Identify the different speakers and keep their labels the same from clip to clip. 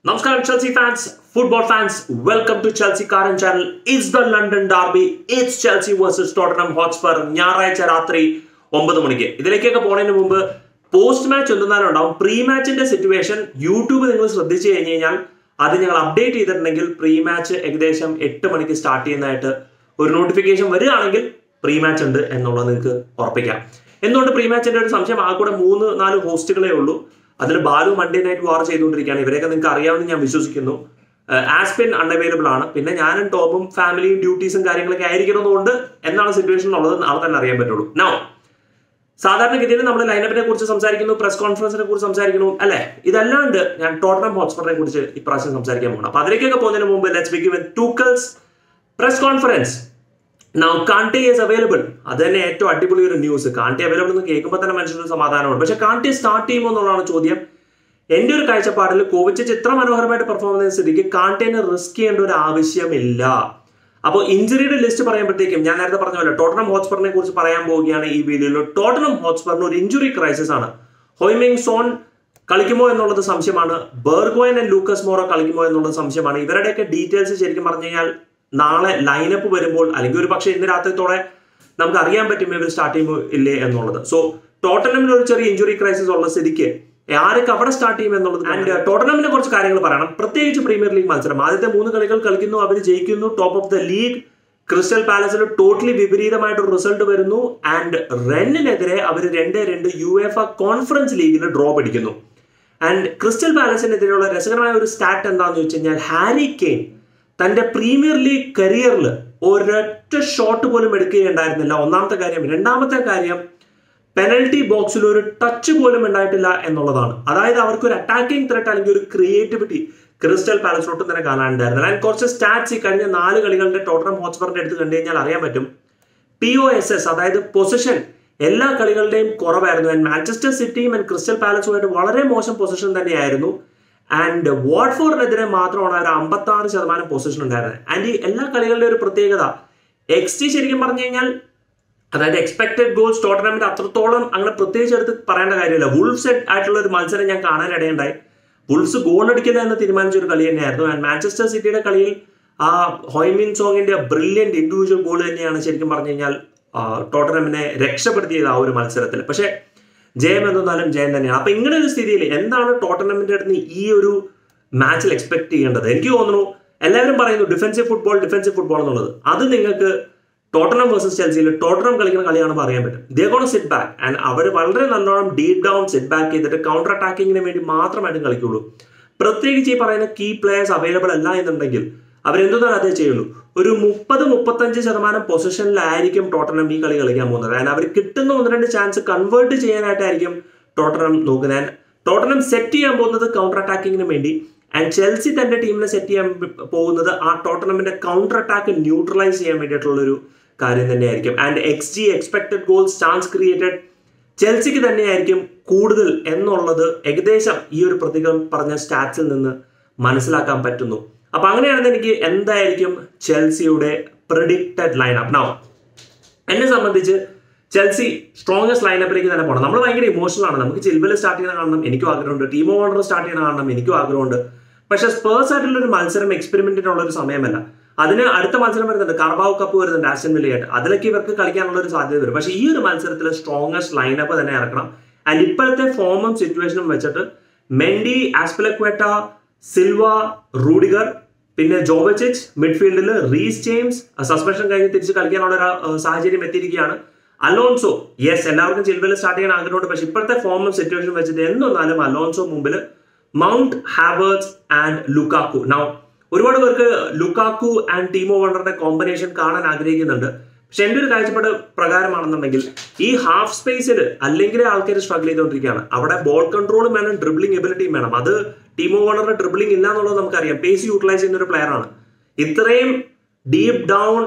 Speaker 1: നമസ്കാരം Chelsea fans football fans welcome to Chelsea കാരൻ channel it's the London derby it's Chelsea versus Tottenham Hotspur ഞായറാഴ്ച രാത്രി ഒമ്പത് മണിക്ക് ഇതിലേക്കൊക്കെ പോണതിന് മുമ്പ് പോസ്റ്റ് മാച്ച് എന്തെന്നാലും ഉണ്ടാവും പ്രീ മാച്ചിന്റെ സിറ്റുവേഷൻ യൂട്യൂബ് നിങ്ങൾ ശ്രദ്ധിച്ചു കഴിഞ്ഞ് കഴിഞ്ഞാൽ അത് ഞങ്ങൾ അപ്ഡേറ്റ് ചെയ്തിട്ടുണ്ടെങ്കിൽ പ്രീ മാച്ച് ഏകദേശം എട്ട് മണിക്ക് സ്റ്റാർട്ട് ചെയ്യുന്നതായിട്ട് ഒരു നോട്ടിഫിക്കേഷൻ വരികയാണെങ്കിൽ പ്രീ മാച്ച് ഉണ്ട് എന്നുള്ളത് നിങ്ങൾക്ക് ഉറപ്പിക്കാം എന്തുകൊണ്ട് പ്രീ മാച്ചിന്റെ ഒരു സംശയം ആ കൂടെ മൂന്ന് നാല് ഹോസ്റ്റുകളേ ഉള്ളൂ അതിൽ ബാലു മൺഡേ നൈറ്റ് വാർ ചെയ്തുകൊണ്ടിരിക്കുകയാണ് ഇവരെയൊക്കെ നിങ്ങൾക്ക് അറിയാമെന്ന് ഞാൻ വിശ്വസിക്കുന്നു ആസ്പിൻ അൺഅവൈലബിൾ ആണ് പിന്നെ ഞാനും ടോമും ഫാമിലിയും ഡ്യൂട്ടീസും കാര്യങ്ങളൊക്കെ ആയിരിക്കണമെന്നുകൊണ്ട് എന്നാണ് സിറ്റുവേഷൻ ഉള്ളത് നാളെ തന്നെ അറിയാൻ പറ്റുള്ളൂ നോ സാധാരണഗതിയിൽ നമ്മൾ ലൈനപ്പിനെ കുറിച്ച് സംസാരിക്കുന്നു പ്രസ് കോൺഫറൻസിനെ കുറിച്ച് സംസാരിക്കുന്നു അല്ലെ ഇതല്ലാണ്ട് ഞാൻ ടോട്ടനം ഹോട്ട്സ്പറിനെ കുറിച്ച് ഇപ്രാവശ്യം സംസാരിക്കാൻ പോകണം അപ്പൊ അതിലേക്കൊക്കെ പോകുന്നതിന് മുമ്പ് let's begin with Tuchel's press conference now Kante is available അത് തന്നെ ഏറ്റവും അടിപൊളി ഒരു ന്യൂസ് കാണ്ടി അവൈലബിൾ എന്ന് കേൾക്കുമ്പോൾ തന്നെ മനുഷ്യർക്ക് സമാധാനമാണ് പക്ഷെ കാണ്ടി സ്റ്റാർട്ട് ചെയ്യുമോ എന്നുള്ളതാണ് ചോദ്യം എന്റെ ഒരു കാഴ്ചപ്പാടിൽ കോവിച്ച് ഇത്ര മനോഹരമായിട്ട് പെർഫോം ചെയ്യുന്ന സ്ഥിതിക്ക് കാണ്ടിനെ റിസ്ക് ചെയ്യേണ്ട ഒരു ആവശ്യമില്ല അപ്പോൾ ഇഞ്ചുറിയുടെ ലിസ്റ്റ് പറയുമ്പോഴത്തേക്കും ഞാൻ നേരത്തെ പറഞ്ഞ പോലെ ടോട്ടനം ഹോട്ട്സ്പറിനെ കുറിച്ച് പറയാൻ പോവുകയാണ് ഈ വീഡിയോയിൽ ടോട്ടനം ഹോട്ട്സ്പറിന് ഒരു ഇഞ്ചുറി ക്രൈസിസ് ആണ് ഹോയ്മിങ് സോൺ കളിക്കുമോ എന്നുള്ളത് സംശയമാണ് ബെർഗോയൻ ആൻഡ് ലൂക്കസ് മോറോ കളിക്കുമോ എന്നുള്ളത് സംശയമാണ് ഇവരുടെയൊക്കെ ഡീറ്റെയിൽസ് ശരിക്കും പറഞ്ഞു കഴിഞ്ഞാൽ നാളെ ലൈനപ്പ് വരുമ്പോൾ അല്ലെങ്കിൽ ഒരു പക്ഷേ ഇന്ന് രാത്രിത്തോടെ നമുക്ക് അറിയാൻ പറ്റും ഇവർ സ്റ്റാർട്ട് ചെയ്യുമോ ഇല്ലേ എന്നുള്ളത് സോ ടോട്ടനമിന് ഒരു ചെറിയ ഇഞ്ചുറി ക്രൈസിസ് ഉള്ള സ്ഥിതിക്ക് ആരൊക്കെ അവിടെ സ്റ്റാർട്ട് ചെയ്യും എന്നുള്ളത് ആൻഡ് ടോട്ടനമിനെ കുറച്ച് കാര്യങ്ങൾ പറയണം പ്രത്യേകിച്ച് പ്രീമിയർ ലീഗ് മത്സരം ആദ്യത്തെ മൂന്ന് കളികൾ കളിക്കുന്നു അവർ ജയിക്കുന്നു top of the league Crystal പാലസിൽ ടോട്ടലി വിപരീതമായിട്ടൊരു റിസൾട്ട് വരുന്നു ആൻഡ് റെന്നിനെതിരെ അവർ രണ്ട് രണ്ട് യു എഫ് എ കോൺഫറൻസ് ലീഗിൽ ഡ്രോ പിടിക്കുന്നു ആൻഡ് ക്രിസ്റ്റൽ പാലസിനെതിരെയുള്ള രസകരമായ ഒരു സ്റ്റാറ്റ് എന്താണെന്ന് വെച്ച് കഴിഞ്ഞാൽ ഹാരി കെയ്ൻ തന്റെ പ്രീമിയർ ലീഗ് കരിയറിൽ ഒരൊറ്റ ഷോട്ട് പോലും എടുക്കുകയുണ്ടായിരുന്നില്ല ഒന്നാമത്തെ കാര്യം രണ്ടാമത്തെ കാര്യം പെനൽറ്റി ബോക്സിൽ ഒരു ടച്ച് പോലും ഉണ്ടായിട്ടില്ല എന്നുള്ളതാണ് അതായത് അവർക്ക് ഒരു അറ്റാക്കിംഗ് ത്രെറ്റ് അല്ലെങ്കിൽ ഒരു ക്രിയേറ്റിവിറ്റി ക്രിസ്റ്റൽ പാലസ് ഒട്ടും തന്നെ കാണാനുണ്ടായിരുന്നില്ല ആൻഡ് കുറച്ച് സ്റ്റാറ്റ്സ് ഈ കഴിഞ്ഞ നാല് കളികളുടെ ടോട്ടനം ഹോട്ട്സ്പറിന്റെ അടുത്ത് കണ്ടു കഴിഞ്ഞാൽ അറിയാൻ പറ്റും പി ഒ എസ് എസ് അതായത് പൊസിഷൻ എല്ലാ കളികളുടെയും കുറവായിരുന്നു ആൻഡ് മാഞ്ചസ്റ്റർ സിറ്റിയും ആൻഡ് ക്രിസ്റ്റൽ പാലസുമായിട്ട് വളരെ മോശം പൊസിഷൻ തന്നെയായിരുന്നു ആൻഡ് വാട്ട്ഫോർഡിനെതിരെ മാത്രമാണ് ഒരു അമ്പത്തി ആറ് ശതമാനം പൊസിഷൻ ഉണ്ടായിരുന്നത് ആൻഡ് ഈ എല്ലാ കളികളുടെ ഒരു പ്രത്യേകത എക്സ് ടി ശരിക്കും പറഞ്ഞു കഴിഞ്ഞാൽ അതായത് എക്സ്പെക്ടഡ് ഗോൾസ് ടോട്ടനമെന്റ് അത്രത്തോളം അങ്ങനെ പ്രത്യേകിച്ച് എടുത്ത് പറയേണ്ട കാര്യമില്ല വുൾഫ്സ് ആയിട്ടുള്ള ഒരു മത്സരം ഞാൻ കാണാൻ ഇടയുണ്ടായി വുൾഫ്സ് ഗോൾ അടിക്കില്ല എന്ന് തീരുമാനിച്ച ഒരു കളി തന്നെയായിരുന്നു ആൻഡ് മാഞ്ചസ്റ്റർ സിറ്റിയുടെ കളിയിൽ ആ ഹോയ്മിൻ സോങ്ങിന്റെ ബ്രില്യൻറ്റ് ഇൻഡിവിജ്വൽ ഗോൾ തന്നെയാണ് ശരിക്കും പറഞ്ഞു കഴിഞ്ഞാൽ ടോട്ടനമിനെ രക്ഷപ്പെടുത്തിയത് ആ ഒരു മത്സരത്തിൽ പക്ഷേ ജയം എന്തെന്നാലും ജയം തന്നെയാണ് അപ്പൊ ഇങ്ങനെ ഒരു സ്ഥിതിയിൽ എന്താണ് ടോട്ടനമിന്റെ അടുത്ത് ഈ ഒരു മാച്ചിൽ എക്സ്പെക്ട് ചെയ്യേണ്ടത് എനിക്ക് തോന്നുന്നു എല്ലാവരും പറയുന്നു ഡിഫൻസീവ് ഫുട്ബോൾ ഡിഫൻസീവ് ഫുട്ബോൾ എന്നുള്ളത് അത് നിങ്ങൾക്ക് ടോട്ടനം വേഴ്സസ് ചെൽസിയിൽ ടോട്ടനം കളിക്കുന്ന കളിയാണെന്ന് പറയാൻ പറ്റും they gone sit back and അവർ വളരെ നല്ലോണം ഡീപ് ഡൗൺ സിറ്റ് ബാക്ക് ചെയ്തിട്ട് കൗണ്ടർ അറ്റാക്കിങ്ങിന് വേണ്ടി മാത്രമായിട്ടും കളിക്കുള്ളൂ പ്രത്യേകിച്ച് ഈ പറയുന്ന കീ പ്ലേയേഴ്സ് അവൈലബിൾ അല്ല എന്നുണ്ടെങ്കിൽ അവരെന്താണ് അതേ ചെയ്യുള്ളൂ ഒരു മുപ്പത് മുപ്പത്തഞ്ച് ശതമാനം പൊസിഷനിലായിരിക്കും ടോട്ടനം ഈ കളി കളിക്കാൻ പോകുന്നത് ആൻഡ് അവർ കിട്ടുന്ന ഒന്ന് രണ്ട് ചാൻസ് കൺവേർട്ട് ചെയ്യാനായിട്ടായിരിക്കും ടോട്ടനം നോക്കുന്നത് ആൻഡ് ടോട്ടനം സെറ്റ് ചെയ്യാൻ പോകുന്നത് കൗണ്ടർ അറ്റാക്കിങ്ങിന് വേണ്ടി ആൻഡ് ചെൽസി തന്റെ ടീമിനെ സെറ്റ് ചെയ്യാൻ പോകുന്നത് ആ ടോട്ടനമിന്റെ കൗണ്ടർ അറ്റാക്ക് ന്യൂട്രലൈസ് ചെയ്യാൻ വേണ്ടിയിട്ടുള്ള ഒരു കാര്യം തന്നെയായിരിക്കും and X G expected goals chance created ചെൽസിക്ക് തന്നെയായിരിക്കും കൂടുതൽ എന്നുള്ളത് ഏകദേശം ഈ ഒരു പ്രതീകം പറഞ്ഞ സ്റ്റാറ്റ്സിൽ നിന്ന് മനസ്സിലാക്കാൻ പറ്റുന്നു അപ്പൊ അങ്ങനെയാണെന്ന് എനിക്ക് എന്തായിരിക്കും ചെൽസിയുടെ പ്രിഡിക്റ്റഡ് ലൈനപ്പ് നൗ എന്നെ സംബന്ധിച്ച് ചെൽസി സ്ട്രോങ്ങസ്റ്റ് ലൈനപ്പിലേക്ക് തന്നെ പോകണം നമ്മൾ ഭയങ്കര ഇമോഷണൽ ആണ് നമുക്ക് ചിൽവൽ സ്റ്റാർട്ട് ചെയ്യുന്ന കാണണം എനിക്കും ആഗ്രഹമുണ്ട് ടീം ഓണർ സ്റ്റാർട്ട് ചെയ്യുന്ന കാണണം എനിക്കും ആഗ്രഹമുണ്ട് പക്ഷേ സ്പേഴ്സ് ആയിട്ടുള്ള ഒരു മത്സരം എക്സ്പെരിമെന്റിനുള്ള ഒരു സമയമല്ല അതിന് അടുത്ത മത്സരം വരുന്നുണ്ട് കർബാവ് കപ്പ് വരുന്നുണ്ട് ആസ്റ്റൻ വില്ലയായിട്ട് അതിലൊക്കെ ഇവർക്ക് കളിക്കാനുള്ള ഒരു സാധ്യത വരും പക്ഷേ ഈ ഒരു മത്സരത്തിൽ സ്ട്രോങ്ങസ്റ്റ് ലൈനപ്പ് തന്നെ ഇറക്കണം ആൻഡ് ഇപ്പോഴത്തെ ഫോമും സിറ്റുവേഷനും വെച്ചിട്ട് മെൻഡി ആസ്പിലക്വേട്ട സിൽവ റൂഡിഗർ പിന്നെ ജോബച്ചിച്ച് മിഡ്ഫീൽഡിൽ റീസ് ജെയിംസ് സസ്പെൻഷൻ കഴിഞ്ഞ് തിരിച്ച് കളിക്കാനുള്ള ഒരു സാഹചര്യം എത്തിയിരിക്കുകയാണ് അലോൺസോ യെസ് എല്ലാവർക്കും ചിൽവൽ സ്റ്റാർട്ട് ചെയ്യാൻ ആഗ്രഹമുണ്ട് പക്ഷെ ഇപ്പോഴത്തെ ഫോമും സിറ്റുവേഷനും വെച്ചിട്ട് എന്തൊന്നാലും അലോൺസോ മുമ്പിൽ Mount Havertz and Lukaku now ഒരുപാട് പേർക്ക് ലുക്കാക്കു ആൻഡ് ടീമോ വണ്ടറിന്റെ കോമ്പിനേഷൻ കാണാൻ ആഗ്രഹിക്കുന്നുണ്ട് പക്ഷെ എൻ്റെ ഒരു കാഴ്ചപ്പാട് പ്രകാരമാണെന്നുണ്ടെങ്കിൽ ഈ ഹാഫ് സ്പേസിൽ അല്ലെങ്കിൽ ആൾക്കാർ സ്ട്രഗിൾ ചെയ്തുകൊണ്ടിരിക്കുകയാണ് അവിടെ ബോൾ കൺട്രോളും വേണം ഡ്രിബ്ലിംഗ് എബിലിറ്റിയും വേണം അത് ടീമോ വണ്ടറിന്റെ ഡ്രിബ്ലിംഗ് ഇല്ല എന്നുള്ളത് നമുക്കറിയാം പേസ് യൂട്ടിലൈസ് ചെയ്യുന്ന ഒരു പ്ലെയർ ആണ് ഇത്രയും ഡീപ് ഡൗൺ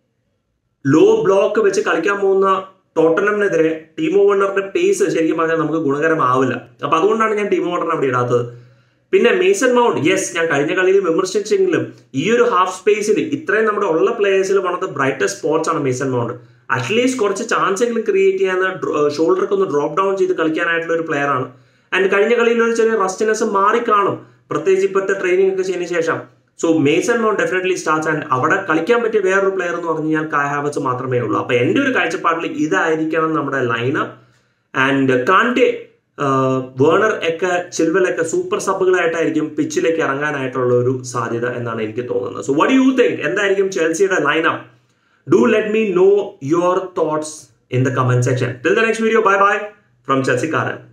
Speaker 1: ലോ ബ്ലോക്ക് വെച്ച് കളിക്കാൻ പോകുന്ന ടോട്ടനമിനെതിരെ ടീമോ വണ്ടറിന്റെ പേസ് ശരിക്കും പറഞ്ഞാൽ നമുക്ക് ഗുണകരമാവില്ല അപ്പൊ അതുകൊണ്ടാണ് ഞാൻ ടീമോ വണ്ടറിനെ അവിടെ ഇടാത്തത് പിന്നെ മേസൺ മൗണ്ട് യെസ് ഞാൻ കഴിഞ്ഞ കളിയിൽ വിമർശിച്ചെങ്കിലും ഈ ഒരു ഹാഫ് സ്പേസിൽ ഇത്രയും നമ്മുടെ ഉള്ള പ്ലേയേഴ്സിൽ one of the brightest sports ആണ് മേസൺ മൗണ്ട് അറ്റ്ലീസ്റ്റ് കുറച്ച് ചാൻസ് എങ്കിലും ക്രിയേറ്റ് ചെയ്യാൻ ഷോൾഡർക്ക് ഒന്ന് ഡ്രോപ്പ് ഡൗൺ ചെയ്ത് കളിക്കാനായിട്ടുള്ള ഒരു പ്ലെയർ ആണ് ആൻഡ് കഴിഞ്ഞ കളിയിൽ ഒരു ചെറിയ റസ്റ്റിനെസ് മാറി കാണും പ്രത്യേകിച്ച് ഇപ്പോഴത്തെ ട്രെയിനിങ് ഒക്കെ ചെയ്തതിന് ശേഷം so Mason Mount definitely starts and അവിടെ കളിക്കാൻ പറ്റിയ വേറൊരു പ്ലെയർ എന്ന് പറഞ്ഞു കഴിഞ്ഞാൽ കായ് ഹാവറ്റ്സ് മാത്രമേ ഉള്ളൂ അപ്പൊ എൻ്റെ ഒരു കാഴ്ചപ്പാടിൽ ഇതായിരിക്കണം നമ്മുടെ ലൈനപ്പ് ആൻഡ് കാണ്ടെ വേണർ ഒക്കെ ചിൽവലൊക്കെ സൂപ്പർ സബുകളായിട്ടായിരിക്കും പിച്ചിലേക്ക് ഇറങ്ങാനായിട്ടുള്ള ഒരു സാധ്യത എന്നാണ് എനിക്ക് തോന്നുന്നത് സോ വട്ട് യു തിങ്ക് എന്തായിരിക്കും ചെൽസിയുടെ lineup do let me know your thoughts in the comment section till the next video bye bye from Chelsea കാരൻ